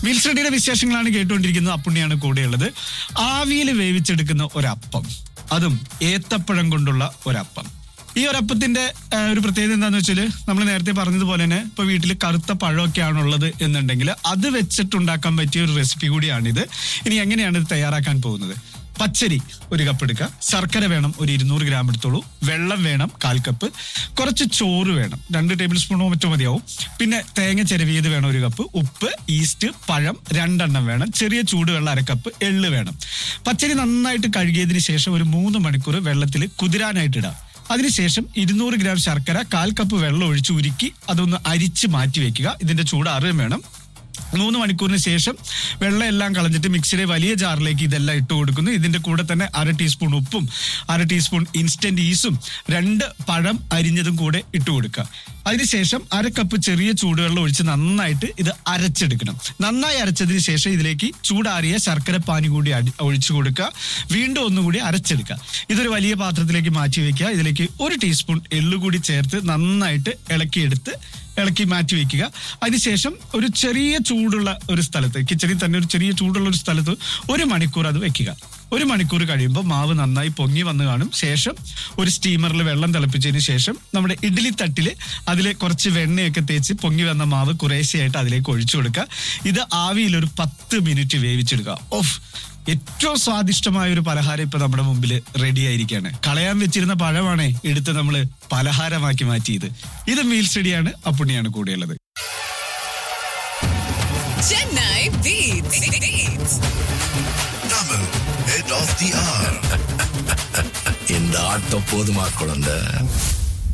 Meal സ്റ്റഡിയുടെ വിശേഷങ്ങളാണ് കേട്ടുകൊണ്ടിരിക്കുന്നത് അപ്പുണ്ണിയാണ് കൂടെയുള്ളത് ആവിയിൽ വേവിച്ചെടുക്കുന്ന ഒരപ്പം അതും ഏത്തപ്പഴം കൊണ്ടുള്ള ഒരപ്പം ഈ ഒരപ്പത്തിന്റെ ആ, ഒരു പ്രത്യേകത എന്താണെന്ന് വെച്ചാൽ നമ്മൾ നേരത്തെ പറഞ്ഞതുപോലെ തന്നെ ഇപ്പൊ വീട്ടിൽ കറുത്ത പഴമൊക്കെയാണ് ഉള്ളത് എന്നുണ്ടെങ്കിൽ അത് വെച്ചിട്ടുണ്ടാക്കാൻ പറ്റിയ ഒരു റെസിപ്പി കൂടിയാണിത് ഇനി എങ്ങനെയാണ് ഇത് തയ്യാറാക്കാൻ പോകുന്നത് പച്ചരി ഒരു കപ്പ് എടുക്കുക ശർക്കര വേണം ഒരു ഇരുന്നൂറ് ഗ്രാം എടുത്തോളൂ വെള്ളം വേണം കാൽ കപ്പ് കുറച്ച് ചോറ് വേണം രണ്ട് ടേബിൾ സ്പൂണോ മറ്റോ മതിയാവും പിന്നെ തേങ്ങ ചിരവിയത് വേണം ഒരു കപ്പ് ഉപ്പ് ഈസ്റ്റ് പഴം രണ്ടെണ്ണം വേണം ചെറിയ ചൂടുവെള്ളം അര കപ്പ് എള്ള് വേണം പച്ചരി നന്നായിട്ട് കഴുകിയതിന് ശേഷം ഒരു മൂന്ന് മണിക്കൂർ വെള്ളത്തിൽ കുതിരാനായിട്ട് ഇടാം അതിനുശേഷം ഇരുന്നൂറ് ഗ്രാം ശർക്കര കാൽ കപ്പ് വെള്ളം ഒഴിച്ച് ഉരുക്കി അതൊന്ന് അരിച്ച് മാറ്റി വെക്കുക ഇതിന്റെ ചൂട് അറിയും വേണം മൂന്ന് മണിക്കൂറിന് ശേഷം വെള്ളം എല്ലാം കളഞ്ഞിട്ട് മിക്സിയുടെ വലിയ ജാറിലേക്ക് ഇതെല്ലാം ഇട്ട് കൊടുക്കുന്നു ഇതിന്റെ കൂടെ തന്നെ അര ടീസ്പൂൺ ഉപ്പും അര ടീസ്പൂൺ ഇൻസ്റ്റന്റ് ഈസും രണ്ട് പഴം അരിഞ്ഞതും കൂടെ ഇട്ട് കൊടുക്കുക അതിനുശേഷം അര കപ്പ് ചെറിയ ചൂടുവെള്ളം ഒഴിച്ച് നന്നായിട്ട് ഇത് അരച്ചെടുക്കണം നന്നായി അരച്ചതിന് ശേഷം ഇതിലേക്ക് ചൂടാറിയ ശർക്കര പാനി കൂടി അടി ഒഴിച്ചു കൊടുക്കുക വീണ്ടും ഒന്നുകൂടി അരച്ചെടുക്കുക ഇതൊരു വലിയ പാത്രത്തിലേക്ക് മാറ്റി വെക്കുക ഇതിലേക്ക് ഒരു ടീസ്പൂൺ എള്ളു കൂടി ചേർത്ത് നന്നായിട്ട് ഇളക്കിയെടുത്ത് ഇളക്കി മാറ്റി വെക്കുക അതിനുശേഷം ഒരു ചെറിയ ചൂടുള്ള ഒരു സ്ഥലത്ത് കിച്ചണിൽ തന്നെ ഒരു ചെറിയ ചൂടുള്ള ഒരു സ്ഥലത്ത് ഒരു മണിക്കൂർ അത് വെക്കുക ഒരു മണിക്കൂർ കഴിയുമ്പോൾ മാവ് നന്നായി പൊങ്ങി വന്ന് കാണും ശേഷം ഒരു സ്റ്റീമറിൽ വെള്ളം തിളപ്പിച്ചതിന് ശേഷം നമ്മുടെ ഇഡ്ഡലി തട്ടിൽ അതിൽ കുറച്ച് വെണ്ണയൊക്കെ തേച്ച് പൊങ്ങി വന്ന മാവ് കുറേശ്ശെയായിട്ട് അതിലേക്ക് ഒഴിച്ചു കൊടുക്കുക ഇത് ആവിയിൽ ഒരു പത്ത് മിനിറ്റ് വേവിച്ചെടുക്കുക ഓഫ് ഏറ്റവും സ്വാദിഷ്ടമായ ഒരു പലഹാരം ഇപ്പൊ നമ്മുടെ മുമ്പിൽ റെഡി ആയിരിക്കാണ് കളയാൻ വെച്ചിരുന്ന പഴമാണേ എടുത്ത് നമ്മൾ പലഹാരമാക്കി മാറ്റിയത് ഇത് മീൽ സ്റ്റഡിയാണ് അപ്പുണ്ണിയാണ് കൂടെയുള്ളത് Chennai Beats. Beats. Tamil, head of the hour. இந்த ஆட்டம் போதுமா குழந்தை